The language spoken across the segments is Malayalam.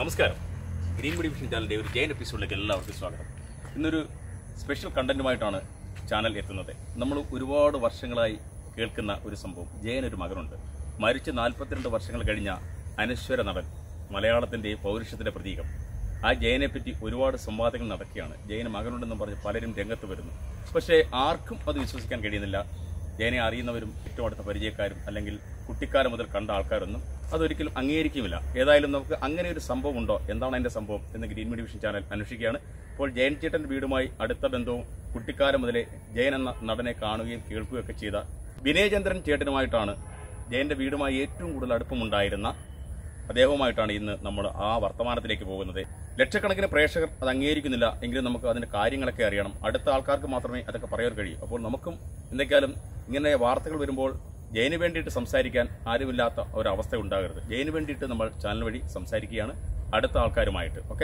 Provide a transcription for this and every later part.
നമസ്കാരം ഗ്രീൻ മീഡിയ വിഷൻ ചാനലിൻ്റെ ഒരു ജയൻ എപ്പിസോഡിലേക്ക് എല്ലാവർക്കും സ്വാഗതം ഇന്നൊരു സ്പെഷ്യൽ കണ്ടന്റുമായിട്ടാണ് ചാനൽ എത്തുന്നത് നമ്മൾ ഒരുപാട് വർഷങ്ങളായി കേൾക്കുന്ന ഒരു സംഭവം ജയൻ ഒരു മകനുണ്ട് മരിച്ച് നാൽപ്പത്തിരണ്ട് വർഷങ്ങൾ കഴിഞ്ഞ അനശ്വര നടൻ മലയാളത്തിൻ്റെ പൗരുഷത്തിൻ്റെ പ്രതീകം ആ ജയനെ പറ്റി ഒരുപാട് സംവാദങ്ങൾ നടക്കുകയാണ് ജയന് മകനുണ്ടെന്ന് പറഞ്ഞ് പലരും രംഗത്ത് വരുന്നു പക്ഷേ ആർക്കും അത് വിശ്വസിക്കാൻ കഴിയുന്നില്ല ജയനെ അറിയുന്നവരും ഏറ്റവും അടുത്ത പരിചയക്കാരും അല്ലെങ്കിൽ കുട്ടിക്കാലം മുതൽ കണ്ട ആൾക്കാരൊന്നും അതൊരിക്കലും അംഗീകരിക്കുമില്ല ഏതായാലും നമുക്ക് അങ്ങനെ ഒരു സംഭവം ഉണ്ടോ എന്താണ് അതിന്റെ സംഭവം എന്ന് ഗ്രീൻ മീഡിയ വിഷൻ ചാനൽ അന്വേഷിക്കുകയാണ് ഇപ്പോൾ ജയൻ ചേട്ടൻ വീടുമായി അടുത്ത ബന്ധവും കുട്ടിക്കാലം മുതലേ ജയൻ എന്ന നടനെ കാണുകയും കേൾക്കുകയൊക്കെ ചെയ്ത വിനയചന്ദ്രൻ ചേട്ടനുമായിട്ടാണ് ജയന്റെ വീടുമായി ഏറ്റവും കൂടുതൽ അടുപ്പമുണ്ടായിരുന്ന അദ്ദേഹവുമായിട്ടാണ് ഇന്ന് നമ്മൾ ആ വർത്തമാനത്തിലേക്ക് പോകുന്നത് ലക്ഷക്കണക്കിന് പ്രേക്ഷകർ അത് അംഗീകരിക്കുന്നില്ല എങ്കിലും നമുക്ക് അതിന്റെ കാര്യങ്ങളൊക്കെ അറിയണം അടുത്ത ആൾക്കാർക്ക് മാത്രമേ അതൊക്കെ പറയാൻ കഴിയൂ അപ്പോൾ നമുക്കും എന്തൊക്കെയാലും ഇങ്ങനെ വാർത്തകൾ വരുമ്പോൾ ജയന് വേണ്ടിയിട്ട് സംസാരിക്കാൻ ആരുമില്ലാത്ത ഒരവസ്ഥ ഉണ്ടാകരുത് ജയന് വേണ്ടിയിട്ട് നമ്മൾ ചാനൽ വഴി സംസാരിക്കുകയാണ് അടുത്ത ആൾക്കാരുമായിട്ട് ഓക്കെ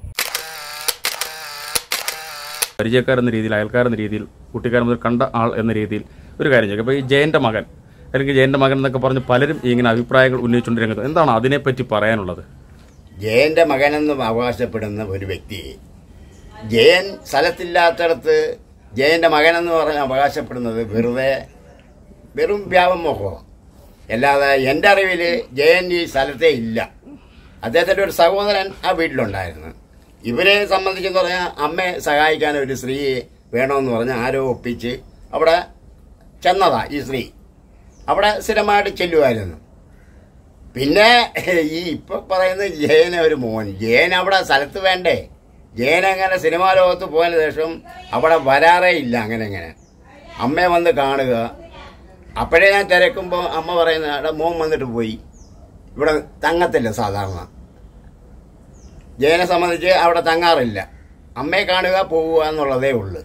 പരിചയക്കാരെന്ന രീതിയിൽ അയൽക്കാരെന്ന രീതിയിൽ കുട്ടിക്കാരൻ മുതൽ കണ്ട ആൾ എന്ന രീതിയിൽ ഒരു കാര്യം ചോദിക്കാം അപ്പോൾ ഈ ജയന്റെ മകൻ അല്ലെങ്കിൽ ജയന്റെ മകൻ എന്നൊക്കെ പറഞ്ഞ് പലരും ഇങ്ങനെ അഭിപ്രായങ്ങൾ ഉന്നയിച്ചുകൊണ്ട് രംഗത്ത് എന്താണ് അതിനെപ്പറ്റി പറയാനുള്ളത് ജയന്റെ മകനെന്ന് അവകാശപ്പെടുന്ന ഒരു വ്യക്തി ജയൻ സ്ഥലത്തില്ലാത്തടത്ത് ജയന്റെ മകനെന്ന് പറഞ്ഞ് അവകാശപ്പെടുന്നത് വെറുതെ വെറും വ്യാപമോഹം അല്ലാതെ എൻ്റെ അറിവിൽ ജയൻ ഈ സ്ഥലത്തേ ഇല്ല അദ്ദേഹത്തിൻ്റെ ഒരു സഹോദരൻ ആ വീട്ടിലുണ്ടായിരുന്നു ഇവരെ സംബന്ധിച്ചെന്ന് പറഞ്ഞാൽ അമ്മയെ സഹായിക്കാൻ ഒരു സ്ത്രീയെ വേണമെന്ന് പറഞ്ഞ് ആരോ ഒപ്പിച്ച് അവിടെ ചെന്നതാ ഈ സ്ത്രീ അവിടെ സ്ഥിരമായിട്ട് ചെല്ലുമായിരുന്നു പിന്നെ ഈ ഇപ്പൊ പറയുന്ന ജയന ഒരു മോൻ ജയൻ അവിടെ സ്ഥലത്ത് വേണ്ടേ ജയൻ അങ്ങനെ സിനിമാ ലോകത്ത് പോയതിന് ശേഷം അവിടെ വരാറേ ഇല്ല അങ്ങനെ അങ്ങനെ അമ്മയെ വന്ന് കാണുക അപ്പോഴേ ഞാൻ തിരക്കുമ്പോൾ അമ്മ പറയുന്ന "എടാ, മോൻ വന്നിട്ട് പോയി ഇവിടെ തങ്ങത്തില്ല സാധാരണ ജയനെ സംബന്ധിച്ച് അവിടെ തങ്ങാറില്ല അമ്മയെ കാണുക പോവുക എന്നുള്ളതേ ഉള്ളൂ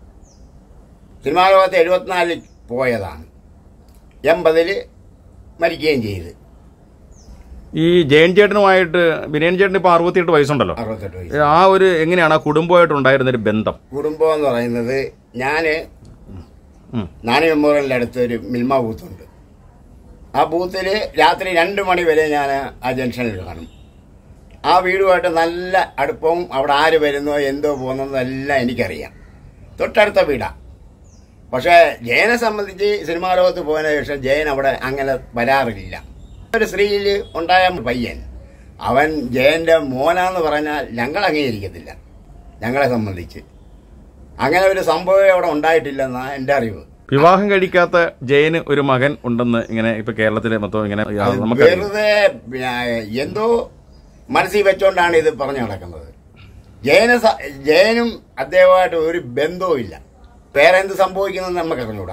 സിനിമാ ലോകത്ത് എഴുപത്തിനാലിൽ പോയതാണ് എൺപതിൽ മരിക്കുകയും ചെയ്ത് ഈ ജയൻ ചേട്ടനുമായിട്ട് വിനയൻ ചേട്ടൻ ഇപ്പൊ അറുപത്തിയെട്ട് വയസ്സുണ്ടല്ലോ അറുപത്തെട്ട് വയസ്സ് ആ ഒരു എങ്ങനെയാണ് ആ കുടുംബമായിട്ടുണ്ടായിരുന്ന ഒരു ബന്ധം കുടുംബം എന്ന് പറയുന്നത് ഞാൻ ഉം. നാണി മെമ്മോറിയലിൻ്റെ അടുത്ത് ഒരു മിൽമ ബൂത്തുണ്ട് ആ ബൂത്തിൽ രാത്രി രണ്ട് മണി വരെ ഞാൻ ആ ജംഗ്ഷനിൽ കാണും ആ വീടുമായിട്ട് നല്ല അടുപ്പവും അവിടെ ആര് വരുന്നോ എന്തോ പോകുന്നതെല്ലാം എനിക്കറിയാം തൊട്ടടുത്ത വീടാ പക്ഷേ ജയനെ സംബന്ധിച്ച് സിനിമാ ലോകത്ത് പോയതിനു ശേഷം ജയൻ അവിടെ അങ്ങനെ വരാറില്ല ഒരു സ്ത്രീയിൽ ഉണ്ടായ പയ്യൻ അവൻ ജയന്റെ മോനാന്ന് പറഞ്ഞാൽ ഞങ്ങൾ അംഗീകരിക്കത്തില്ല ഞങ്ങളെ സംബന്ധിച്ച് അങ്ങനെ ഒരു സംഭവം അവിടെ ഉണ്ടായിട്ടില്ലെന്നാ എൻ്റെ അറിവ് വിവാഹം കഴിക്കാത്ത ജയന് ഒരു മകൻ ഉണ്ടെന്ന് ഇങ്ങനെ ഇപ്പൊ കേരളത്തിലെ മൊത്തം ഇങ്ങനെ അത് നമുക്ക് വെറുതെ പിന്നെ, എന്തോ മനസ്സിൽ വെച്ചോണ്ടാണ് ഇത് പറഞ്ഞു നടക്കുന്നത് ജയന സ- ജയനും അദ്ദേഹമായിട്ട് ഒരു ബന്ധവും ഇല്ല വേറെ എന്ത് സംഭവിക്കുന്നെന്ന് നമുക്ക് അറിഞ്ഞൂടാ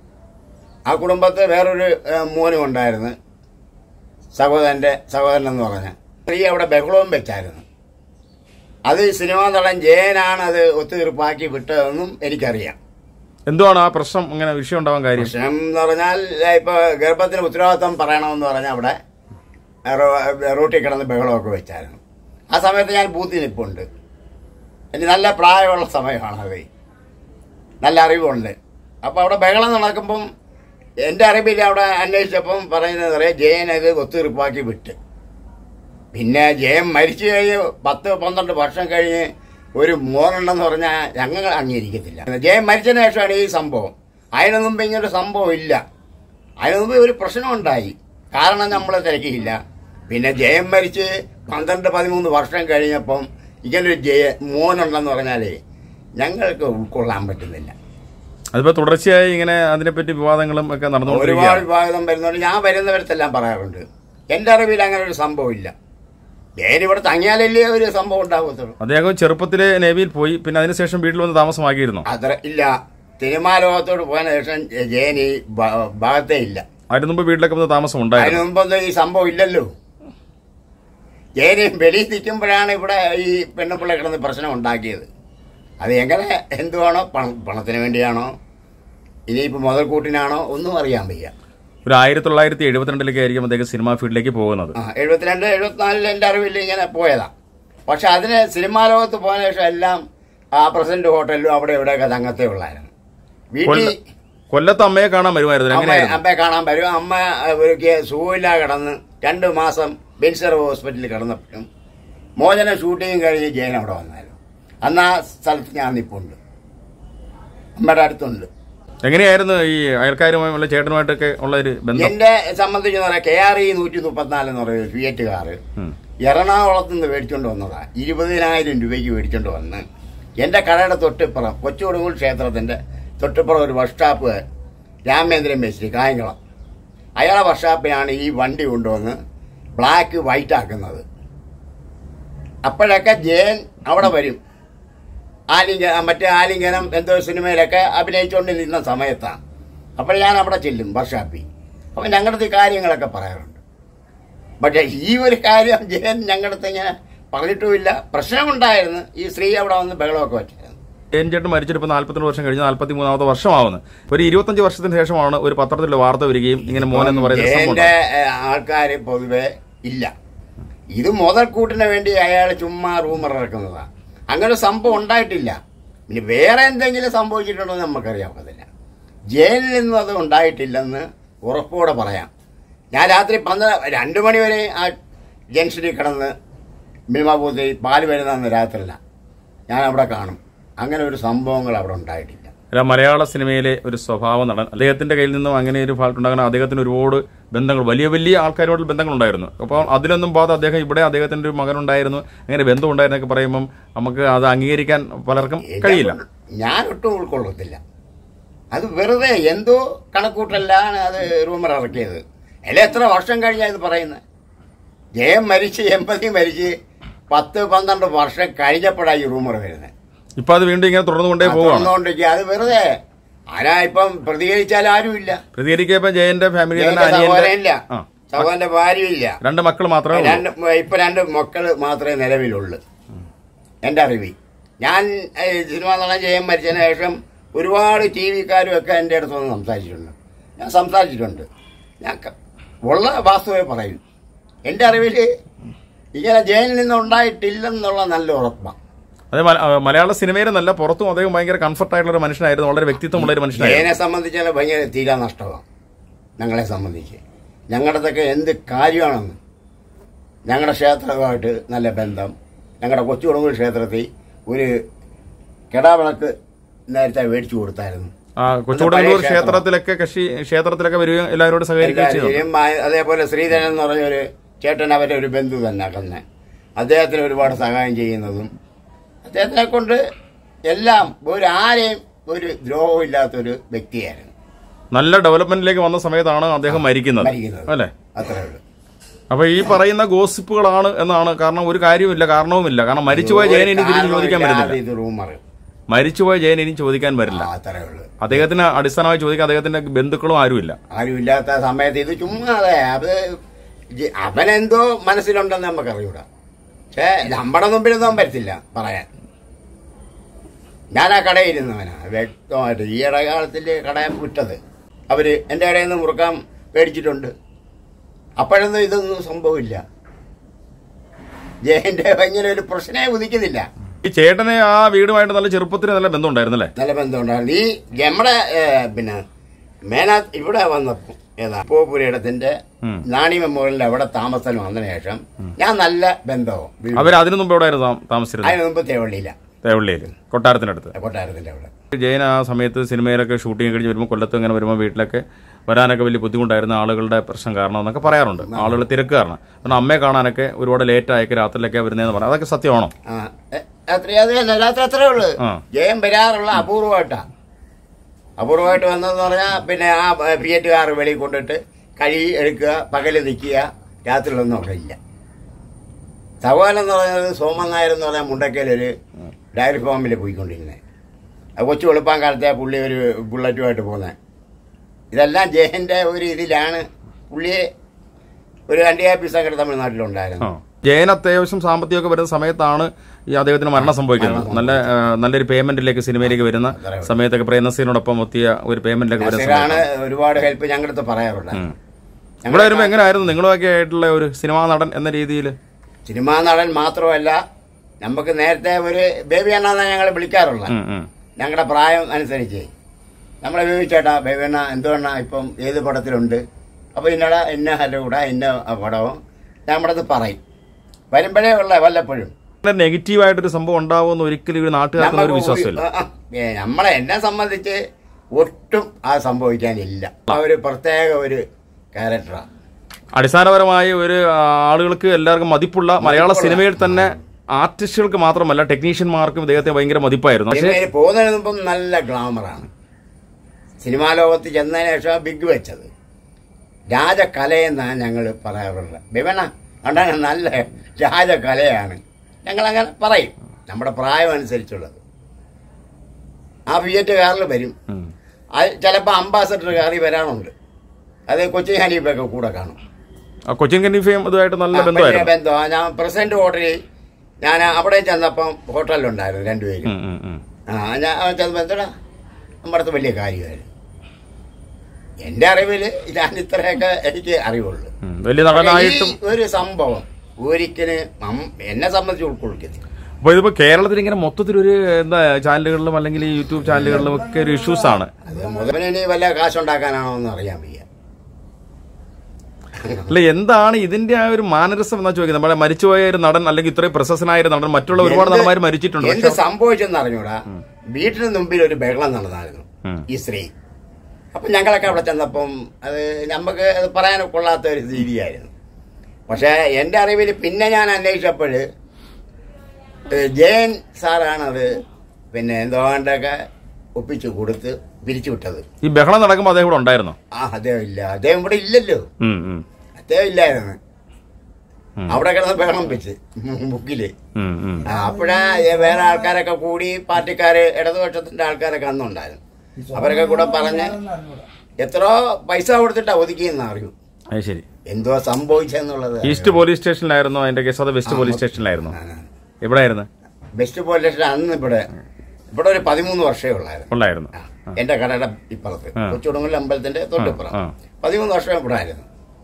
ആ കുടുംബത്തെ വേറൊരു ഏ, മോനും ഉണ്ടായിരുന്നു സഹോദരന്റെ സഹോദരൻ എന്ന് പറഞ്ഞ സ്ത്രീ അവിടെ ബഹളവും വെച്ചായിരുന്നു അത് സിനിമാ നടൻ ജയനാണ് അത് ഒത്തുതീർപ്പാക്കി വിട്ടതെന്നും എനിക്കറിയാം എന്തുവാണ് ആ പ്രശ്നം അങ്ങനെ വിഷയം ഉണ്ടാവാൻ കാര്യം പ്രശ്നം എന്ന് പറഞ്ഞാൽ ഏ, ഇപ്പൊ ഗർഭത്തിന് ഉത്തരവാദിത്വം പറയണമെന്ന് പറഞ്ഞാൽ അവിടെ റോ- റോട്ടിൽ കിടന്ന് ബഹളമൊക്കെ വെച്ചായിരുന്നു ആ സമയത്ത് ഞാൻ ബൂത്തിൽ നിൽപ്പുണ്ട് എനിക്ക് നല്ല പ്രായമുള്ള സമയമാണ് അത് നല്ല അറിവുണ്ട് അപ്പോൾ അവിടെ ബഹളം നടക്കുമ്പം എൻ്റെ അറിവിൽ അവിടെ അന്വേഷിച്ചപ്പം പറയുന്നത് പറയാം ജയൻ അത് ഒത്തുതീർപ്പാക്കി വിട്ട് പിന്നെ ജയൻ മരിച്ചു കഴിഞ്ഞ് പത്ത് പന്ത്രണ്ട് വർഷം കഴിഞ്ഞ് ഒരു മോനുണ്ടെന്ന് പറഞ്ഞാൽ ഞങ്ങൾ അംഗീകരിക്കത്തില്ല ജയൻ മരിച്ചതിന് ശേഷമാണ് ഈ സംഭവം അതിനു മുമ്പ് ഇങ്ങനൊരു സംഭവം ഇല്ല അതിനു മുമ്പ് ഒരു പ്രശ്നം ഉണ്ടായി കാരണം നമ്മൾ തിരക്കിയില്ല പിന്നെ ജയൻ മരിച്ച് പന്ത്രണ്ട് പതിമൂന്ന് വർഷം കഴിഞ്ഞപ്പം ഇങ്ങനൊരു ജയ മോനുണ്ടെന്ന് പറഞ്ഞാലേ ഞങ്ങൾക്ക് ഉൾക്കൊള്ളാൻ പറ്റുന്നില്ല അതിപ്പോ തുടർച്ചയായി ഇങ്ങനെ അതിനെപ്പറ്റി വിവാദങ്ങളും ഒക്കെ ഒരുപാട് നടന്നുകൊണ്ടിരിക്കുകയാണ് വിഭാഗം വരുന്നുണ്ട് ഞാൻ വരുന്നവരത്തെല്ലാം പറയാറുണ്ട് എൻ്റെ അറിവിൽ അങ്ങനെ ഒരു സംഭവം ഇല്ല ജയൻ ഇവിടെ തങ്ങിയാലല്ലേ ഒരു സംഭവം ഉണ്ടാകത്തുള്ളൂ അദ്ദേഹം ചെറുപ്പത്തിലെ നേവിയിൽ പോയി പിന്നെ അതിനുശേഷം വീട്ടിൽ വന്ന് താമസമാക്കിയിരുന്നു അത്ര ഇല്ല സിനിമാ ലോകത്തോട് പോയതിനു ശേഷം ജയൻ ഈ ഭ- ഭാഗത്തേ ഇല്ല അതിനു മുമ്പ് വീട്ടിലൊക്കെ വന്ന് താമസം അതിനു ഉണ്ടായിരുന്നു മുമ്പൊന്നും ഈ സംഭവം ഇല്ലല്ലോ ജയന് വെളിയിൽ നിൽക്കുമ്പോഴാണ് ഇവിടെ ഈ പെണ്ണുപിള്ള കിടന്ന് പ്രശ്നം ഉണ്ടാക്കിയത് അത് എങ്ങനെ എന്തുവാണോ പണം പണത്തിന് വേണ്ടിയാണോ ഇനിയിപ്പോൾ മുതൽക്കൂട്ടിനാണോ ഒന്നും അറിയാൻ വയ്യ ഒരു ആയിരത്തി തൊള്ളായിരത്തി എഴുപത്തിരണ്ടിലേക്ക് ആയിരിക്കും അദ്ദേഹം സിനിമാ ഫീൽഡിലേക്ക് പോകുന്നത് ആ എഴുപത്തിരണ്ട് എഴുപത്തിനാലിൽ എൻ്റെ അറിവിൽ ഇങ്ങനെ പോയതാ പക്ഷെ അതിന് സിനിമാ ലോകത്ത് പോയതിനു ശേഷം എല്ലാം ആ പ്രസിഡന്റ് ഹോട്ടലിലും അവിടെ ഇവിടെയൊക്കെ തങ്ങത്തേ ഉള്ളായിരുന്നു വീട്ടിൽ കൊല്ല- കൊല്ലത്ത് അമ്മയെ കാണാൻ വരുമായിരുന്നു അമ്മ എങ്ങനെയായിരുന്നു അമ്മയെ കാണാൻ വരും അമ്മ അവർക്ക് സുഖമില്ല കിടന്ന് രണ്ട് മാസം ബെൻസർ ഹോസ്പിറ്റലിൽ കിടന്നപ്പോഴും മോചന ഷൂട്ടിങ് കഴിഞ്ഞ് ജയൻ അവിടെ വന്നായിരുന്നു അന്ന് ആ സ്ഥലത്ത് ഞാൻ നിപ്പുണ്ട് അമ്മയുടെ അടുത്തുണ്ട് എങ്ങനെയായിരുന്നു ഈ അയൽക്കാരുമായി ഉള്ള ചേട്ടനുമായിട്ടൊക്കെ ഉള്ള ഒരു ബന്ധം എന്റെ സംബന്ധിച്ച് പറയാം കെ ആർ ഇ നൂറ്റി മുപ്പത്തിനാല് എന്ന് പറയുന്നത് ഫിയറ്റ് കാറ് ഉം. എറണാകുളത്ത് നിന്ന് മേടിച്ചോണ്ട് വന്നതാ ഇരുപതിനായിരം രൂപയ്ക്ക് മേടിച്ചോണ്ട് വന്ന് എന്റെ കടയുടെ തൊട്ടിപ്പുറം കൊച്ചുകൊടുങ്ങൂർ ക്ഷേത്രത്തിന്റെ തൊട്ടിപ്പുറം ഒരു വർക്ക്ഷോപ്പ് രാമേന്ദ്രൻ മേശ്രി കായംകുളം അയാളെ വർക്ക്ഷോപ്പിനാണ് ഈ വണ്ടി കൊണ്ടുവന്ന് ബ്ലാക്ക് വൈറ്റ് ആക്കുന്നത് അപ്പോഴൊക്കെ ജയൻ അവിടെ വരും ആലിംഗ മറ്റേ ആലിംഗനം എന്തോ സിനിമയിലൊക്കെ അഭിനയിച്ചുകൊണ്ടിരുന്ന സമയത്താണ് അപ്പോൾ ഞാൻ അവിടെ ചെല്ലും വർഷാപ്പി അപ്പം ഞങ്ങളുടെ അടുത്ത് ഈ കാര്യങ്ങളൊക്കെ പറയാറുണ്ട് പക്ഷേ ഈ ഒരു കാര്യം ജയൻ ഞങ്ങളുടെ അടുത്ത് ഇങ്ങനെ പറഞ്ഞിട്ടുമില്ല പ്രശ്നമുണ്ടായിരുന്നു ഈ സ്ത്രീ അവിടെ വന്ന് ബഹളമൊക്കെ വെച്ചായിരുന്നു എൻ ചേട്ടൻ മരിച്ചിട്ട് ഇപ്പോൾ നാല്പത്തിരണ്ട് വർഷം കഴിഞ്ഞ് നാല്പത്തി മൂന്നാമത്തെ വർഷമാവുന്നു ഒരു ഇരുപത്തഞ്ച് വർഷത്തിന് ശേഷമാണ് ഒരു പത്രത്തിൽ വാർത്ത വരികയും ഇങ്ങനെ മോൻ എന്ന് പറയുന്ന സംഭവം ജയന്റെ ആൾക്കാർ പൊതുവെ ഇല്ല ഇത് മുതൽക്കൂട്ടിന് വേണ്ടി അയാൾ ചുമ്മാ റൂമർ ഇറക്കുന്നതാണ് അങ്ങനെ ഒരു സംഭവം ഉണ്ടായിട്ടില്ല ഇനി വേറെ എന്തെങ്കിലും സംഭവിച്ചിട്ടുണ്ടോ എന്ന് നമുക്കറിയാവുന്നതില്ല ജയിലിൽ നിന്നും അത് ഉണ്ടായിട്ടില്ലെന്ന് ഉറപ്പോടെ പറയാം ഞാൻ രാത്രി പന്ത്ര രണ്ടു മണി വരെ ആ ജംഗ്ഷനിൽ കിടന്ന് മിൽമാബൂത്തിൽ പാല് വരുന്ന രാത്രിയില്ല ഞാൻ അവിടെ കാണും അങ്ങനെ ഒരു സംഭവങ്ങൾ അവിടെ ഉണ്ടായിട്ടില്ല അല്ല മലയാള സിനിമയിലെ ഒരു സ്വഭാവ നടൻ അദ്ദേഹത്തിന്റെ കയ്യിൽ നിന്നും അങ്ങനെ ഒരു ഫാൾട്ട് ഉണ്ടാകാൻ അദ്ദേഹത്തിന് ഒരുപാട് ബന്ധങ്ങൾ വലിയ വലിയ ആൾക്കാരോട് ബന്ധങ്ങളുണ്ടായിരുന്നു അപ്പോൾ അതിലൊന്നും പോകാതെ അദ്ദേഹം ഇവിടെ അദ്ദേഹത്തിന്റെ ഒരു മകനുണ്ടായിരുന്നു അങ്ങനെ ബന്ധം ഉണ്ടായിരുന്നൊക്കെ പറയുമ്പം നമുക്ക് അത് അംഗീകരിക്കാൻ പലർക്കും കഴിയില്ല ഞാൻ ഒട്ടും ഉൾക്കൊള്ളത്തില്ല അത് വെറുതെ എന്തോ കണക്കൂട്ടല്ലാണ് അത് റൂമർ ഇറക്കിയത് അല്ലെ എത്ര വർഷം കഴിഞ്ഞാൽ ഇത് പറയുന്നത് ജയം മരിച്ച് എൺപതി മരിച്ച് പത്ത് പന്ത്രണ്ട് വർഷം കഴിഞ്ഞപ്പോഴാണ് ഈ റൂമർ വരുന്നത് ഇപ്പൊ അത് വീണ്ടും ഇങ്ങനെ തുടർന്നുകൊണ്ടേ പോവുകയാണ് തുറന്നുകൊണ്ടിരിക്കുക അത് വെറുതെ ആരാ ഇപ്പം പ്രതികരിച്ചാൽ ആരുമില്ല പ്രതികരിക്കപ്പോ ജയന്റെ ഫാമിലി തന്നെ ജയന്റെ സഹോദരൻ ഇല്ല അനിയന്റെ ആ സഹോദരന്റെ ഭാര്യയില്ല രണ്ട് മക്കൾ മാത്രമേ ഉള്ളൂ രണ്ട് ഇപ്പൊ രണ്ട് മക്കള് മാത്രമേ നിലവിലുള്ളൂ എന്റെ അറിവിൽ ഞാൻ ഏഹ്, സിനിമാ നടൻ ജയം മരിച്ചതിന് ശേഷം ഒരുപാട് ടി വിക്കാരും ഒക്കെ എൻ്റെ അടുത്ത് വന്ന് സംസാരിച്ചിട്ടുണ്ട് ഞാൻ സംസാരിച്ചിട്ടുണ്ട് ഞാൻ ക- ഉള്ള വാസ്തുവെ പറയും എൻ്റെ അറിവിൽ ഇങ്ങനെ ജയിലിൽ നിന്ന് ഉണ്ടായിട്ടില്ലെന്നുള്ള നല്ല ഉറപ്പാണ് അതെ മല- ആ, മലയാള സിനിമയിലെ നല്ല പുറത്തും അദ്ദേഹം ഭയങ്കര കംഫർട്ട് ആയിട്ടുള്ള ഒരു മനുഷ്യനായിരുന്നു വളരെ വ്യക്തിത്വമുള്ള ഒരു മനുഷ്യനായിരുന്നു ജയനെ സംബന്ധിച്ചാൽ ഭയങ്കര തീരാ നഷ്ടമാണ് ഞങ്ങളെ സംബന്ധിച്ച് ഞങ്ങളുടെതൊക്കെ എന്ത് കാര്യമാണെന്ന് ഞങ്ങളുടെ ക്ഷേത്രവുമായിട്ട് നല്ല ബന്ധം ഞങ്ങളുടെ കൊച്ചുകുളങ്ങൂർ ക്ഷേത്രത്തിൽ ഒരു കെടാവിളക്ക് നേരത്തെ മേടിച്ചു കൊടുത്തായിരുന്നു ആ കൊച്ചുകൂടല്ലൂർ ക്ഷേത്രത്തിലൊക്കെ കക്ഷി ക്ഷേത്രത്തിലൊക്കെ വരികയും എല്ലാവരോടും സഹകരിക്കുകയും ചെയ്തു എല്ലാവരെയും ആ- അതേപോലെ ശ്രീധരൻ എന്ന് പറഞ്ഞ ഒരു ചേട്ടൻ അവരുടെ ഒരു ബന്ധു തന്നെ അകന്ന് അദ്ദേഹത്തിന് ഒരുപാട് സഹായം ചെയ്യുന്നതും അദ്ദേഹത്തിനെ കൊണ്ട് എല്ലാം ഒരു ആരെയും ഒരു ദ്രോഹവും ഇല്ലാത്തൊരു വ്യക്തിയായിരുന്നു നല്ല ഡെവലപ്മെന്റിലേക്ക് വന്ന സമയത്താണ് അദ്ദേഹം മരിക്കുന്നത് മരിക്കുന്നത്. അല്ലെ അത്രേ ഉള്ളൂ അപ്പൊ ഈ പറയുന്ന ഗോസിപ്പുകളാണ് എന്നാണ് കാരണം ഒരു കാര്യമില്ല കാരണവുമില്ല കാരണം മരിച്ചുപോയ ജയൻ ഇനി തിരിച്ച് ചോദിക്കാൻ കാരണമില്ലാതെ പറ്റില്ല ഇത് റൂമർ മരിച്ചുപോയ ജയൻ ഇനി ചോദിക്കാൻ വരില്ല അത്രേ ഉള്ളൂ അദ്ദേഹത്തിന് അടിസ്ഥാനമായി ചോദിക്കാൻ അദ്ദേഹത്തിന്റെ ബന്ധുക്കളും ആരുമില്ല ആരുമില്ലാത്ത സമയത്ത് ഇത് ചുമ്മാതെ അത് ജി- അവനെന്തോ മനസ്സിലുണ്ടെന്ന് നമുക്കറിയൂടാ പക്ഷേ നമ്മുടെ മുമ്പിലൊന്നും പറ്റത്തില്ല പറയാൻ ഞാൻ ആ കടയിൽ ഇരുന്നവനാ വ്യക്തമായിട്ട് ഈ ഇടകാലത്തിൽ കട വിട്ടത് അവര് എൻ്റെ കടയിൽ നിന്ന് മുറുക്കാൻ പേടിച്ചിട്ടുണ്ട് അപ്പോഴൊന്നും ഇതൊന്നും സംഭവമില്ല ജയന്റെ ഭയങ്കര ഒരു പ്രശ്നമേ ഉദിക്കുന്നില്ല ഈ ചേട്ടന് ആ വീടുമായിട്ട് നല്ല ചെറുപ്പത്തിന് നല്ല ബന്ധമുണ്ടായിരുന്നല്ലേ നല്ല ബന്ധമുണ്ടായിരുന്നു ഈ നമ്മുടെ ഏ, പിന്നെ മേനാ ഇവിടെ വന്നപ്പോ ഏതാ പൂപുരയിടത്തിന്റെ ഉം. നാണി മെമ്മോറിയലിൽ അവിടെ താമസം വന്നതിന് ശേഷം ഞാൻ നല്ല ബന്ധവും വീ- അവർ അതിനു മുമ്പ് എവിടെയായിരുന്നു താ- താമസിച്ചിരുന്നത് അതിന് മുമ്പ് തേവള്ളിയില്ല തേവള്ളിയിൽ കൊട്ടാരത്തിനടുത്ത് കൊട്ടാരത്തിന്റെ അവിടെ ജയൻ ആ സമയത്ത് സിനിമയിലൊക്കെ ഷൂട്ടിംഗ് കഴിഞ്ഞ് വരുമ്പോൾ കൊല്ലത്ത് ഇങ്ങനെ വരുമ്പോൾ വീട്ടിലൊക്കെ വരാനൊക്കെ വലിയ ബുദ്ധിമുട്ടായിരുന്നു ആളുകളുടെ പ്രശ്നം കാരണം എന്നൊക്കെ പറയാറുണ്ട് ആളുകൾ തിരക്ക് കാരണം കാരണം അമ്മയെ കാണാനൊക്കെ ഒരുപാട് ലേറ്റ് ആയൊക്കെ രാത്രിയിലൊക്കെ വരുന്നതെന്ന് പറയാം അതൊക്കെ സത്യമാണോ ആ എ, അത്ര അത് തന്നെ രാത്രി അത്രേ ഉള്ളു ആ. ജയം വരാറുള്ള അപൂർവമായിട്ടാ അപൂർവമായിട്ട് വന്നതെന്ന് പറഞ്ഞാൽ പിന്നെ ആ ഫിയറ്റ് കാർ വെളിയിൽ കൊണ്ടിട്ട് കഴി എടുക്കുക പകല് നിൽക്കുക രാത്രിയിലൊന്നും അവിടെ ഇല്ല സഹോദരൻ എന്ന് പറയുന്നത് സോമൻ നായർ എന്ന് പറഞ്ഞാൽ മുണ്ടക്കയിലൊരു ഡയറി ഫാമിൽ പോയിക്കൊണ്ടിരുന്നത് അത് കൊച്ചു വെളുപ്പാൻ കാലത്തെ പുള്ളി ഒരു ബുള്ളറ്റുമായിട്ട് പോകുന്നത് ഇതെല്ലാം ജയന്റെ ഒരു ഇതിലാണ് പുള്ളിയെ ഒരു അണ്ടിയാപ്പി സംഘടന തമിഴ്നാട്ടിലുണ്ടായിരുന്നു ആ. ജയൻ അത്യാവശ്യം സാമ്പത്തികമൊക്കെ വരുന്ന സമയത്താണ് ഈ അദ്ദേഹത്തിന് മരണം സംഭവിക്കുന്നത് നല്ല ആ, നല്ലൊരു പേയ്മെന്റിലേക്ക് സിനിമയിലേക്ക് വരുന്ന സമയത്തൊക്കെ പ്രേംനസീറിനോടൊപ്പം എത്തിയ ഒരു പേയ്മെന്റിലേക്ക് വരുന്ന നസീറാണ് സമയത്ത് ഒരുപാട് ഹെൽപ്പ് ഞങ്ങളുടെ അടുത്ത് പറയാറുണ്ട് ഉം. ഇവിടെ വരുമ്പോൾ എങ്ങനെയായിരുന്നു നിങ്ങളുമൊക്കെ ആയിട്ടുള്ള ഒരു സിനിമാ നടൻ എന്ന രീതിയിൽ സിനിമാ നടൻ മാത്രമല്ല നമുക്ക് നേരത്തെ ഒരു ബേബി അണ്ണാന്നാ ഞങ്ങൾ വിളിക്കാറുള്ള ഞങ്ങളുടെ പ്രായം അനുസരിച്ച് നമ്മളെ ബേബി ചേട്ടാ ബേബി അണ്ണ എന്തുകൊണ്ടാ ഇപ്പം ഏത് പടത്തിലുണ്ട് അപ്പോൾ ഇന്നട ഇന്ന ഹലൂട ഇന്ന പടവും നമ്മുടെ അടുത്ത് പറയും വരുമ്പോഴേ ഉള്ള വല്ലപ്പോഴും നെഗറ്റീവായിട്ടൊരു സംഭവം ഉണ്ടാവുമെന്ന് ഒരിക്കലും ഒരു നാട്ടുകാർക്കൊന്നും ഒരു വിശ്വാസമില്ല ആ, ആ, ഏ, നമ്മളെ എന്നെ സംബന്ധിച്ച് ഒട്ടും ആ സംഭവിക്കാനില്ല ആ ഒരു പ്രത്യേക ഒരു ക്യാരക്ടറാണ് അടിസ്ഥാനപരമായി ഒരു ആ, ആളുകൾക്ക് എല്ലാവർക്കും മതിപ്പുള്ള മലയാള സിനിമയിൽ തന്നെ ആർട്ടിസ്റ്റുകൾക്ക് മാത്രമല്ല ടെക്നീഷ്യന്മാർക്കും ഇദ്ദേഹത്തെ ഭയങ്കര മതിപ്പായിരുന്നു പക്ഷേ സിനിമയിൽ പോകുന്നതിന് മുമ്പും നല്ല ഗ്ലാമറാണ് സിനിമാ ലോകത്ത് ചെന്നതിന് ശേഷം ബിഗ് വെച്ചത് രാജകലയെന്നാണ് ഞങ്ങൾ പറയാറുള്ളത് വിവണ കണ്ടാൽ നല്ല രാജകലയാണ് ഞങ്ങളങ്ങനെ പറയും നമ്മുടെ പ്രായം അനുസരിച്ചുള്ളത് ആ ഫിയറ്റ് കാറിൽ വരും ഉം. അത് ചിലപ്പോൾ അംബാസഡർ കാറിൽ വരാനുണ്ട് അത് കൊച്ചി ഹനീഫൊക്കെ കൂടെ കാണും ആ കൊച്ചിൻ കന്നീഫയും ഇതുമായിട്ട് നല്ല ആ, വലിയ ബന്ധമായിരുന്നു ബന്ധമാണ് ഞാൻ പ്രസിഡന്റ് ഹോട്ടലിൽ ഞാൻ അവിടെ ചെന്നപ്പം ഹോട്ടലിലുണ്ടായിരുന്നു രണ്ടുപേരും ഉം, ഉം, ഉം. ആ ഞാൻ അവൻ ചെന്നപ്പോൾ എന്താടാ നമ്മുടെ അടുത്ത് വലിയ കാര്യമായിരുന്നു എൻ്റെ അറിവിൽ ഞാൻ ഇത്രയൊക്കെ എനിക്ക് അറിവുള്ളൂ ഉം. വലിയ നടനായിട്ടും ഈ ഒരു സംഭവം ഒരിക്കലും നം- എന്നെ സംബന്ധിച്ച് ഉൾക്കൊള്ളിക്കത്തില്ല അപ്പൊ ഇതിപ്പോ കേരളത്തിൽ ഇങ്ങനെ മൊത്തത്തിൽ ഒരു എന്താ ചാനലുകളിലും അല്ലെങ്കിൽ ഈ യൂട്യൂബ് ചാനലുകളിലും ഒക്കെ ഒരു ഇഷ്യൂസ് ആണ് അത് മുതലിന് ഇനി വല്ല കാശുണ്ടാക്കാനാണോ എന്ന് അറിയാൻ വയ്യ അല്ല എന്താണ് ഇതിന്റെ ആ ഒരു മാനരസം എന്നാ ചോദിക്കുന്നത് നമ്മുടെ മരിച്ചുപോയ ഒരു നടൻ അല്ലെങ്കിൽ ഇത്രയും പ്രശസ്തനായ ഒരു നടൻ മറ്റുള്ള ഒരുപാട് എന്ത് നടന്മാർ മരിച്ചിട്ടുണ്ട് എന്ത് സംഭവിച്ചെന്ന് അറിഞ്ഞൂടാ വീട്ടിന് മുമ്പിൽ ഒരു ബഹളം നടന്നായിരുന്നു ഉം. ഈ സ്ത്രീ അപ്പൊ ഞങ്ങളൊക്കെ അവിടെ ചെന്നപ്പം അത് നമുക്ക് അത് പറയാൻ കൊള്ളാത്ത ഒരു രീതിയായിരുന്നു പക്ഷേ എൻ്റെ അറിവിൽ പിന്നെ ഞാൻ അന്വേഷിച്ചപ്പോൾ ജയൻ സാറാണത് പിന്നെ എന്തോണ്ടൊക്കെ ഒപ്പിച്ചു കൊടുത്ത് പിരിച്ചുവിട്ടത് ഈ ബഹളം നടക്കുമ്പോൾ അദ്ദേഹം ഇവിടെ ഉണ്ടായിരുന്നു ആ അദ്ദേഹം ഇല്ല അദ്ദേഹം ഇവിടെ ഇല്ലല്ലോ അദ്ദേഹം ഇല്ലായിരുന്നു അവിടെ കിടന്ന് ബഹളം വെച്ച് ബുക്കില് ആ, അപ്പോഴാ ഏ വേറെ ആൾക്കാരൊക്കെ കൂടി പാർട്ടിക്കാര് ഇടതുപക്ഷത്തിന്റെ ആൾക്കാരൊക്കെ അന്നുണ്ടായിരുന്നു അവരൊക്കെ കൂടെ പറഞ്ഞ് എത്രയോ പൈസ കൊടുത്തിട്ടാ ഒതുക്കിയെന്ന് അറിയൂ അത് ശരി എന്തോ സംഭവിച്ചെന്നുള്ളത് ഈസ്റ്റ് പോലീസ് സ്റ്റേഷനിലായിരുന്നു അതിന്റെ കേസ് അത് വെസ്റ്റ് പോലീസ് സ്റ്റേഷനിലായിരുന്നു എവിടെയായിരുന്നു ബെസ്റ്റ് പോലീസ് അന്ന് ഇവിടെ ഇവിടെ ഒരു പതിമൂന്ന് വർഷമേ ഉള്ളായിരുന്നു ഉണ്ടായിരുന്നു ആ, എന്റെ കടയുടെ ഇപ്പുറത്ത് ആ. കൊച്ചുടുങ്ങൽ അമ്പലത്തിന്റെ തൊട്ടിപ്പുറം ആ, ആ. പതിമൂന്ന് വർഷം ഇവിടെ ആയിരുന്നു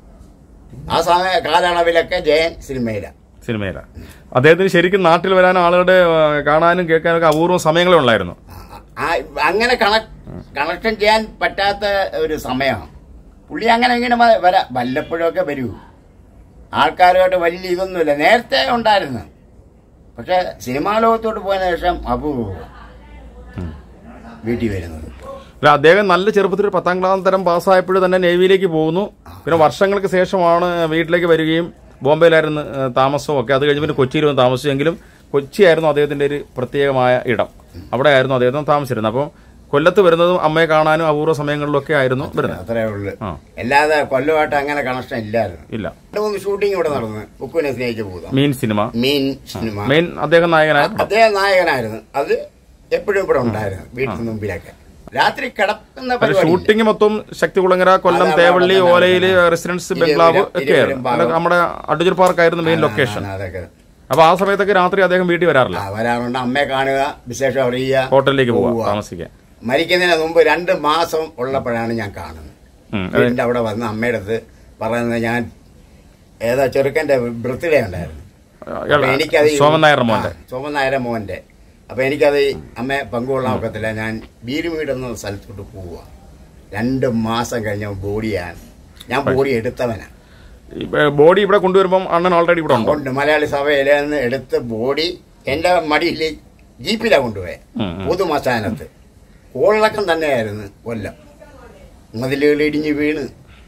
ആ സമയ കാലയളവിലൊക്കെ ജയൻ സിനിമയിലാണ് സിനിമയില അദ്ദേഹത്തിന് ശരിക്കും നാട്ടിൽ വരാൻ ആളുകളുടെ ആ, കാണാനും കേൾക്കാനും ഒക്കെ അപൂർവം സമയങ്ങളേ ഉള്ളായിരുന്നു ആ, അങ്ങനെ കണക്ട് കണക്ഷൻ ചെയ്യാൻ പറ്റാത്ത ഒരു സമയമാണ് പുള്ളി അങ്ങനെ ഇങ്ങനെ വ- വരാ വല്ലപ്പോഴൊക്കെ വരൂ ആൾക്കാരുമായിട്ട് വലിയ ഇതൊന്നുമില്ല നേരത്തെ ഉണ്ടായിരുന്നു പക്ഷെ സിനിമാ ലോകത്തോട്ട് പോയതിനു ശേഷം അപൂർവം വീട്ടിൽ വരുന്നത് അല്ല അദ്ദേഹം നല്ല ചെറുപ്പത്തിൽ ഒരു പത്താം ക്ലാസ് തരം പാസ്സായപ്പോഴും തന്നെ നേവിയിലേക്ക് പോകുന്നു പിന്നെ വർഷങ്ങൾക്ക് ശേഷമാണ് വീട്ടിലേക്ക് വരികയും ബോംബെയിലായിരുന്നു ആ, താമസവും ഒക്കെ അത് കഴിഞ്ഞ് പിന്നെ കൊച്ചിയിൽ വന്ന് താമസിച്ചെങ്കിലും കൊച്ചിയായിരുന്നു അദ്ദേഹത്തിന്റെ ഒരു പ്രത്യേകമായ ഇടം അവിടെ ആയിരുന്നു അദ്ദേഹം താമസിച്ചിരുന്നത് അപ്പോൾ കൊല്ലത്ത് വരുന്നതും അമ്മയെ കാണാനും അപൂർവ സമയങ്ങളിലൊക്കെ ആയിരുന്നു വരുന്നത് അത്രേ ഉള്ളു ആ. അല്ലാതെ കൊല്ലമായിട്ട് അങ്ങനെ കണക്ഷൻ ഇല്ലായിരുന്നു ഇല്ല രണ്ട് മൂന്ന് ഷൂട്ടിംഗ് ഇവിടെ നടന്നു ബുക്കുവിനെ സ്നേഹിച്ച് പോകുക Meen cinema Meen cinema main അദ്ദേഹം നായകനായിരുന്നു അദ്ദേഹം നായകനായിരുന്നു അത് എപ്പോഴും ഇവിടെ ഉണ്ടായിരുന്നു വീട്ടിന് മുമ്പിലൊക്കെ രാത്രി കിടക്കുന്ന അതിൽ പരിപാടി ഷൂട്ടിംഗ് മൊത്തം ശക്തികുളങ്ങര കൊല്ലം അതാ തേവള്ളി അവിടെ ഓലയില് റെസിഡൻസ് ബംഗ്ലാവ് ഇരുവരും- ഒക്കെയായിരുന്നു ഇരുവരും അല്ല, നമ്മുടെ അഡ്വഞ്ചർ പാർക്ക് ആയിരുന്നു മെയിൻ ലൊക്കേഷൻ ആ, അതൊക്കെ അപ്പൊ ആ സമയത്തൊക്കെ രാത്രി അദ്ദേഹം വീട്ടിൽ വരാറില്ല ആ, വരാറുണ്ട് അമ്മയെ കാണുക വിശേഷം അറിയുക ഹോട്ടലിലേക്ക് പോവാ പോവുക. താമസിക്കാൻ മരിക്കുന്നതിന് മുമ്പ് രണ്ട് മാസം ഉള്ളപ്പോഴാണ് ഞാൻ കാണുന്നത് ഉം, അതെ. വീടിന്റെ അവിടെ വന്ന് അമ്മയുടെ അടുത്ത് പറയുന്നത് ഞാൻ ഏതാ ചെറുക്കന്റെ ബർത്ത്ഡേ ഉണ്ടായിരുന്നു അപ്പൊ എനിക്കത് ഈ- സോമൻ നായർ മോന്റെ ആ, സോമൻ നായരുടെ മോന്റെ അപ്പൊ എനിക്കത് അമ്മയെ പങ്കുകൊള്ളാൻ ഒക്കത്തില്ല ഞാൻ ബീരുമീട് എന്ന സ്ഥലത്തോട്ട് പോവുക രണ്ട് മാസം കഴിഞ്ഞ ബോഡിയാണ് ഞാൻ ബോഡി എടുത്തവനാ ഈ ബോഡി ഇവിടെ കൊണ്ടുവരുമ്പം അണ്ണൻ ഓൾറെഡി ഇവിടെ ഉണ്ടോ കൊണ്ട് മലയാളി സഭയിലെ നിന്ന് എടുത്ത് ബോഡി എന്റെ മടിയിൽ ജീപ്പിലാ കൊണ്ടുപോയത് ഉം, ഉം. പൊതുമശാനത്ത് കോളിളക്കം തന്നെയായിരുന്നു കൊല്ലം മതിലുകൾ ഇടിഞ്ഞ് വീണ്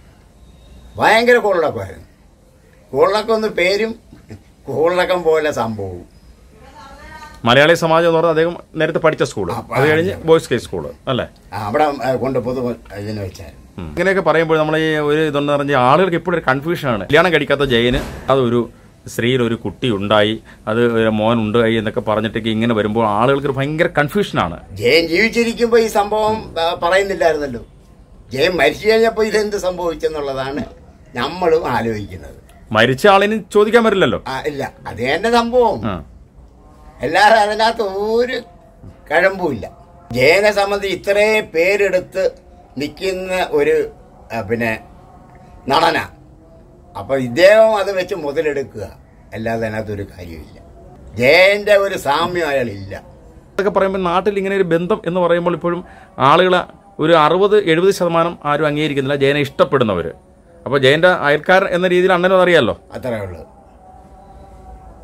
ഭയങ്കര കോളിളക്കമായിരുന്നു കോളിളക്കം ഒന്ന് പേരും കോളിളക്കം പോലെ സംഭവവും മലയാളി സമാജം എന്ന് പറഞ്ഞാൽ അദ്ദേഹം നേരത്തെ പഠിച്ച സ്കൂള് ആ, അത് കഴിഞ്ഞ് ബോയ്സ് കെ സ്കൂള് അല്ലേ ആ, അവിടെ ആ, കൊണ്ട് പൊതു ഇതിന് വെച്ചായിരുന്നു ഉം. ഇങ്ങനെയൊക്കെ പറയുമ്പോൾ നമ്മൾ ഈ ഒരു ഇതെന്ന് പറഞ്ഞാൽ ആളുകൾക്ക് ഇപ്പോഴും ഒരു കൺഫ്യൂഷനാണ് കല്യാണം കഴിക്കാത്ത ജയന് അതൊരു സ്ത്രീയിൽ ഒരു കുട്ടി ഉണ്ടായി അത് ഒരു മോൻ ഉണ്ടായി എന്നൊക്കെ പറഞ്ഞിട്ടൊക്കെ ഇങ്ങനെ വരുമ്പോൾ ആളുകൾക്ക് ഒരു ഭയങ്കര കൺഫ്യൂഷനാണ് ജയൻ ജീവിച്ചിരിക്കുമ്പോൾ ഈ സംഭവം ആ, പറയുന്നില്ലായിരുന്നല്ലോ ജയൻ മരിച്ചു കഴിഞ്ഞപ്പോൾ ഇതെന്ത് സംഭവിച്ചെന്നുള്ളതാണ് നമ്മളും ആലോചിക്കുന്നത് മരിച്ച ആളിന് ചോദിക്കാൻ പറ്റില്ലല്ലോ ആ ഇല്ല അത് തന്നെ സംഭവം ആ. എല്ലാവരും അതിനകത്ത് ഒരു കഴമ്പുമില്ല ജയനെ സംബന്ധിച്ച് ഇത്രയും പേരെടുത്ത് നിൽക്കുന്ന ഒരു ആ, പിന്നെ നടന അപ്പൊ ഇദ്ദേഹം അത് വെച്ച് മുതലെടുക്കുക അല്ലാതെ അതിനകത്ത് ഒരു കാര്യമില്ല ജയന്റെ ഒരു സാമ്യം അയാളില്ല അതൊക്കെ പറയുമ്പോൾ നാട്ടിൽ ഇങ്ങനെ ഒരു ബന്ധം എന്ന് പറയുമ്പോൾ ഇപ്പോഴും ആളുകൾ ഒരു അറുപത് എഴുപത് ശതമാനം ആരും അംഗീകരിക്കുന്നില്ല ജയനെ ഇഷ്ടപ്പെടുന്നവർ അപ്പോൾ ജയന്റെ അയൽക്കാരൻ എന്ന രീതിയിൽ അണ്ണനും അറിയാലോ അത്രേ ഉള്ളൂ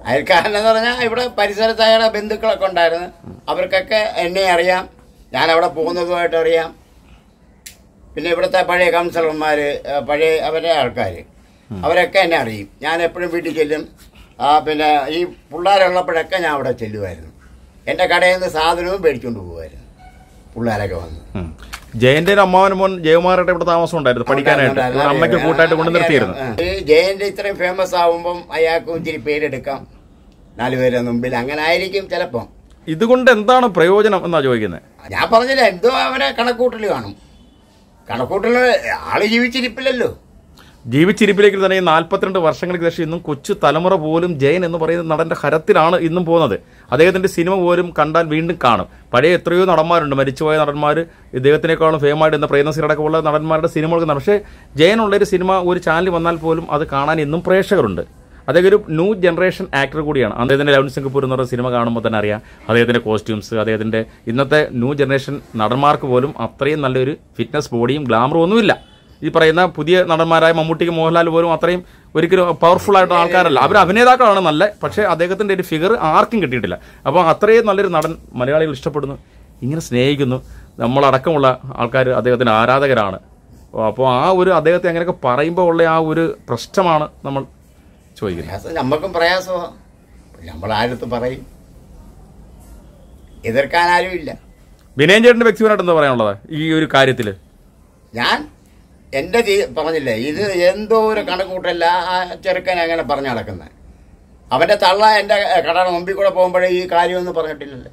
അയൽക്കാരനെന്ന് പറഞ്ഞാൽ ഇവിടെ പരിസരത്ത് അയാളുടെ ബന്ധുക്കളൊക്കെ ഉണ്ടായിരുന്നു അവർക്കൊക്കെ എന്നെ അറിയാം ഞാൻ അവിടെ പോകുന്നതുമായിട്ട് അറിയാം പിന്നെ ഇവിടുത്തെ പഴയ കൗൺസിലർമാർ പഴയ അവരുടെ ആൾക്കാർ അവരൊക്കെ എന്നെ അറിയും ഞാൻ എപ്പോഴും വീട്ടിൽ ചെല്ലും ആ പിന്നെ ഈ പിള്ളേരുള്ളപ്പോഴൊക്കെ ഞാൻ അവിടെ ചെല്ലുമായിരുന്നു എൻ്റെ കടയിൽ നിന്ന് സാധനവും മേടിച്ചുകൊണ്ട് പോകുമായിരുന്നു പിള്ളേരൊക്കെ വന്ന് ഉം. ജയന്റെ ഒരു അമ്മാവൻ മോൻ ജയകുമാറായിട്ട് ഇവിടെ താമസം ഉണ്ടായിരുന്നു പഠിക്കാനായിട്ട് ഇവിടെ അമ്മയ്ക്ക് കൂട്ടായിട്ട് കൊണ്ട് നിർത്തിയിരുന്നു ആ. ഈ ജയന്റെ ഇത്രയും ഫേമസ് ആവുമ്പം അയാൾക്കും ഇച്ചിരി പേരെടുക്കാം നാലുപേരെ മുമ്പിൽ അങ്ങനെ ആയിരിക്കും ചിലപ്പം ഇതുകൊണ്ട് എന്താണ് പ്രയോജനം എന്നാ ചോദിക്കുന്നത് ഞാൻ പറഞ്ഞില്ല എന്തോ അവരെ കണക്കൂട്ടൽ കാണും കണക്കൂട്ടൽ ആള് ജീവിച്ചിരിപ്പില്ലല്ലോ ജീവിച്ചിരിപ്പിലേക്ക് തന്നെ ഈ നാൽപ്പത്തിരണ്ട് വർഷങ്ങൾക്ക് ശേഷം ഇന്നും കൊച്ചു തലമുറ പോലും ജയൻ എന്ന് പറയുന്ന നടന്റെ ഹരത്തിലാണ് ഇന്നും പോകുന്നത് അദ്ദേഹത്തിന്റെ സിനിമ പോലും കണ്ടാൽ വീണ്ടും കാണും പഴയ എത്രയോ നടന്മാരുണ്ട് മരിച്ചുപോയ നടന്മാർ ഇദ്ദേഹത്തിനേക്കാളും ഫേമായിട്ട് ഇന്ന് പ്രേമസിലടക്കമുള്ള നടന്മാരുടെ സിനിമകൾ കാണും പക്ഷേ ജയനുള്ള ഒരു സിനിമ ഒരു ചാനൽ വന്നാൽ പോലും അത് കാണാൻ ഇന്നും പ്രേക്ഷകരുണ്ട് അദ്ദേഹം ഒരു ന്യൂ ജനറേഷൻ ആക്ടർ കൂടിയാണ് അദ്ദേഹത്തിന്റെ ലവൻ സിംഗപ്പൂർ എന്ന് പറയുന്ന സിനിമ കാണുമ്പോൾ തന്നെ അറിയാം അദ്ദേഹത്തിന്റെ കോസ്റ്റ്യൂംസ് അദ്ദേഹത്തിന്റെ ഇന്നത്തെ ന്യൂ ജനറേഷൻ നടന്മാർക്ക് പോലും അത്രയും നല്ലൊരു ഫിറ്റ്നസ് ബോഡിയും ഗ്ലാമറും ഒന്നുമില്ല ഈ പറയുന്ന പുതിയ നടന്മാരായ മമ്മൂട്ടിക്ക് മോഹൻലാൽ പോലും അത്രയും ഒരിക്കലും പവർഫുൾ ആയിട്ടുള്ള ആൾക്കാരല്ല അവർ അഭിനേതാക്കളാണ് നല്ല പക്ഷേ അദ്ദേഹത്തിന്റെ ഒരു ഫിഗർ ആർക്കും കിട്ടിയിട്ടില്ല അപ്പോൾ അത്രയും നല്ലൊരു നടൻ മലയാളികൾ ഇഷ്ടപ്പെടുന്നു ഇങ്ങനെ സ്നേഹിക്കുന്നു നമ്മളടക്കമുള്ള ആൾക്കാർ അദ്ദേഹത്തിന്റെ ആരാധകരാണ് അപ്പോൾ ആ ഒരു അദ്ദേഹത്തെ അങ്ങനെയൊക്കെ പറയുമ്പോൾ ഉള്ള ആ ഒരു പ്രശ്നമാണ് നമ്മൾ ചോദിക്കുന്നത് പ്രയാസം നമ്മൾക്കും പ്രയാസമാണ് നമ്മൾ ആരടുത്ത് പറയും എതിർക്കാൻ ആരും ഇല്ല വിനയൻ ചേട്ടന്റെ വ്യക്തിപരമായിട്ട് എന്താ പറയാനുള്ളത് ഈ ഒരു കാര്യത്തിൽ ഞാൻ എൻ്റെ തീ- പറഞ്ഞില്ലേ ഇത് എന്തോ ഒരു കണക്കൂട്ടല്ല ആ ചെറുക്കൻ അങ്ങനെ പറഞ്ഞു നടക്കുന്നത് അവൻ്റെ തള്ള എൻ്റെ കടയുടെ മുമ്പിൽ കൂടെ പോകുമ്പോഴേ ഈ കാര്യമൊന്നും പറഞ്ഞിട്ടില്ലല്ലോ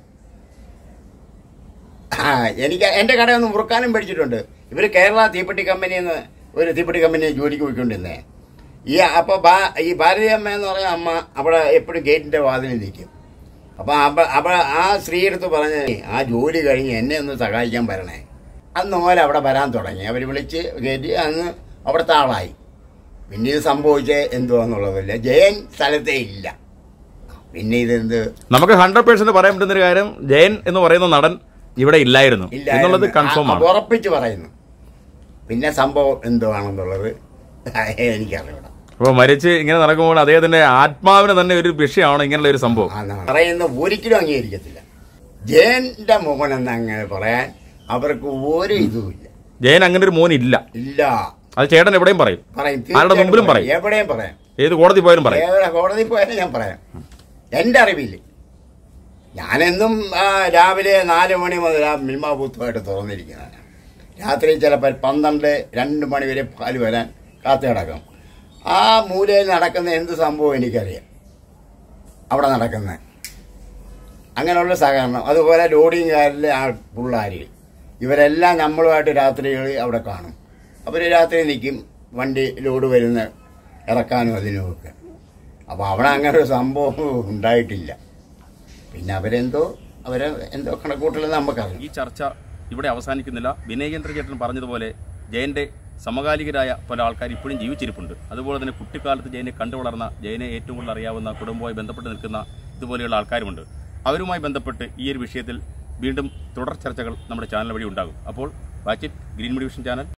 ആ എനിക്ക് എൻ്റെ കടയൊന്ന് മുറുക്കാനും പഠിച്ചിട്ടുണ്ട് ഇവർ കേരള തീപ്പെട്ടി കമ്പനിയിൽ നിന്ന് ഒരു തീപ്പെട്ടി കമ്പനിയിൽ ജോലിക്ക് പോയിക്കൊണ്ടിരുന്നേ ഈ അപ്പോൾ ബാ ഈ ഭാരതീയമ്മ എന്ന് പറഞ്ഞ അമ്മ അവിടെ എപ്പോഴും ഗേറ്റിൻ്റെ വാതിലിൽ നിൽക്കും അപ്പോൾ അവ അവ ആ സ്ത്രീയെടുത്ത് പറഞ്ഞ് ആ ജോലി കഴിഞ്ഞ് എന്നെ ഒന്ന് സഹായിക്കാൻ വരണേ അന്ന് മുതൽ അവിടെ വരാൻ തുടങ്ങി അവർ വിളിച്ച് കയറ്റി അന്ന് അവിടുത്തെ ആളായി പിന്നെ ഇത് സംഭവിച്ച എന്തുവാന്നുള്ളതില്ല ജയൻ സ്ഥലത്തേ ഇല്ല പിന്നെ ഇതെന്ത് നമുക്ക് ഹൺഡ്രഡ് പേഴ്സെന്റ് പറയാൻ പറ്റുന്ന ഒരു കാര്യം ജയൻ എന്ന് പറയുന്ന നടൻ ഇവിടെ ഇല്ലായിരുന്നു ഇല്ല എന്നുള്ളത് എന്ന് കൺഫേം ആ- ആണ് ഉറപ്പിച്ച് പറയുന്നു പിന്നെ സംഭവം എന്തുവാണെന്നുള്ളത് എനിക്കറിയണം അപ്പോൾ മരിച്ച് ഇങ്ങനെ നടക്കുമ്പോൾ അദ്ദേഹത്തിന്റെ ആത്മാവിന് തന്നെ ഒരു വിഷയമാണ് ഇങ്ങനെയുള്ള ഒരു സംഭവം അതാണ് പറയുന്ന ഒരിക്കലും അംഗീകരിക്കത്തില്ല ജയന്റെ മുഖം എന്ന് അങ്ങനെ പറയാൻ അവർക്ക് ഒരു ഇതുമില്ല ജയൻ അങ്ങനെ ഒരു മോൻ ഇല്ല ഇല്ല അത് ചേട്ടൻ എവിടെയും പറയും പറയും ആരുടെ തീർച്ചയായിട്ടും മുമ്പിലും പറയും എവിടെയും പറയാം ഏത് കോടതി പോയാലും പറയും ഏവിടെ കോടതി പോയാലും ഞാൻ പറയാം എൻ്റെ അറിവിൽ ഞാനെന്നും ആ, രാവിലെ നാല് മണി മുതൽ ആ മിൽമ ബൂത്തുമായിട്ട് തുറന്നിരിക്കുന്നതാണ് രാത്രി ചിലപ്പോൾ പന്ത്രണ്ട് രണ്ട് മണി വരെ പാല് വരാൻ കാത്തു കിടക്കും ആ മൂലയിൽ നടക്കുന്ന എന്ത് സംഭവം എനിക്കറിയാം അവിടെ നടക്കുന്നത് അങ്ങനെയുള്ള സഹകരണം അതുപോലെ ലോഡിങ്ങുകാരിലെ ആ പിള്ളേർ ഇവരെല്ലാം നമ്മളുമായിട്ട് രാത്രികളിൽ അവിടെ കാണും അവർ രാത്രി നിൽക്കും വണ്ടി ലോഡ് വരുന്ന ഇറക്കാനും അതിനുമൊക്കെ അപ്പോൾ അവിടെ അങ്ങനെ ഒരു സംഭവം ഉണ്ടായിട്ടില്ല പിന്നെ അവരെന്തോ അവരെ എന്തോ കണക്കൂട്ടലെന്ന് നമുക്കറിയാം ഈ ചർച്ച ഇവിടെ അവസാനിക്കുന്നില്ല വിനയേന്ദ്ര ചേട്ടൻ പറഞ്ഞതുപോലെ ജയന്റെ സമകാലികരായ പല ആൾക്കാർ ഇപ്പോഴും ജീവിച്ചിരിപ്പുണ്ട് അതുപോലെ തന്നെ കുട്ടിക്കാലത്ത് ജയനെ കണ്ടു വളർന്ന ജയനെ ഏറ്റവും കൂടുതൽ അറിയാവുന്ന കുടുംബവുമായി ബന്ധപ്പെട്ട് നിൽക്കുന്ന ഇതുപോലെയുള്ള ആൾക്കാരുമുണ്ട് അവരുമായി ബന്ധപ്പെട്ട് ഈ ഒരു വിഷയത്തിൽ വീണ്ടും തുടർ ചർച്ചകൾ നമ്മുടെ ചാനൽ വഴി ഉണ്ടാകും അപ്പോൾ watch it green media vision channel